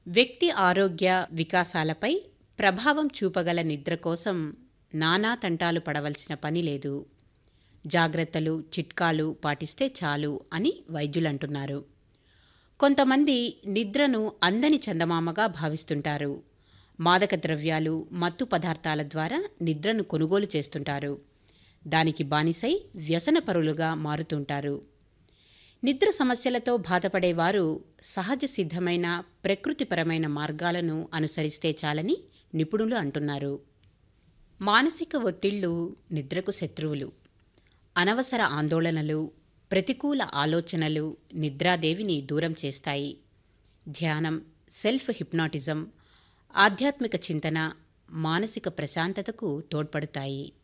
వ్యక్తి ఆరోగ్య వికాసాలపై ప్రభావం చూపగల నిద్ర కోసం నానా తంటాలు పడవలసిన పని లేదు జాగ్రత్తలు చిట్కాలు పాటిస్తే చాలు అని వైద్యులంటున్నారు కొంతమంది నిద్రను అందని చందమామగా భావిస్తుంటారు మాదక ద్రవ్యాలు మత్తు పదార్థాల ద్వారా నిద్రను కొనుగోలు చేస్తుంటారు దానికి బానిసై వ్యసనపరులుగా మారుతుంటారు నిద్ర సమస్యలతో బాధపడేవారు సహజ సిద్ధమైన ప్రకృతిపరమైన మార్గాలను అనుసరిస్తే చాలని నిపుణులు అంటున్నారు మానసిక ఒత్తిళ్లు నిద్రకు శత్రువులు అనవసర ఆందోళనలు ప్రతికూల ఆలోచనలు నిద్రాదేవిని దూరం చేస్తాయి ధ్యానం సెల్ఫ్ హిప్నాటిజం ఆధ్యాత్మిక చింతన మానసిక ప్రశాంతతకు తోడ్పడతాయి